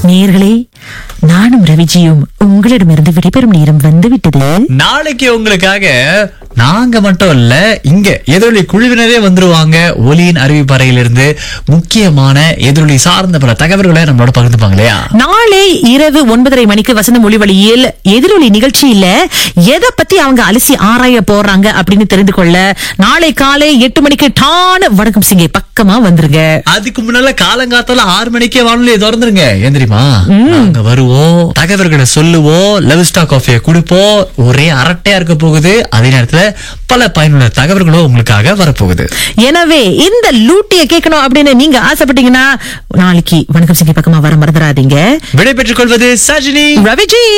நேயர்களே நானும் ரவிஜியும் உங்களிடமிருந்து விடைபெறும் நேரம் வந்துவிட்டது நாளைக்கு உங்களுக்காக நாங்க மட்டும் இல்ல இங்க எதிரொலி குழுவினரே வந்துருவாங்க ஒலியின் அறிவிப்பறையிலிருந்து முக்கியமான எதிரொலி சார்ந்த பல தகவல்களை நம்மளோட பகிர்ந்துப்பாங்க இல்லையா நாளை இரவு ஒன்பதரை மணிக்கு வசந்த மொழிவழியில் எதிரொலி நிகழ்ச்சியில எதை பத்தி அவங்க அலசி ஆராய போறாங்க அப்படின்னு தெரிந்து கொள்ள நாளை காலை எட்டு மணிக்கு டான வணக்கம் சிங்கை பக்கமா வந்துருங்க அதுக்கு முன்னால காலங்காத்தால ஆறு மணிக்கே வானொலியை திறந்துருங்க ஏன் தெரியுமா நாங்க வருவோம் தகவல்களை சொல்லுவோம் லவ் ஸ்டாக் காஃபியை கொடுப்போம் ஒரே அரட்டையா இருக்க போகுது அதே நேரத்துல பல பயனுள்ள தகவல்களும் உங்களுக்காக வரப்போகுது எனவே இந்த லூட்டிய கேட்கணும் அப்படின்னு நீங்க ஆசைப்பட்டீங்கன்னா நாளைக்கு வணக்கம் சிங்கை பக்கமா வர மறந்துடாதீங்க விடை பெற்றுக் கொள்வது சஜினி ரவிஜி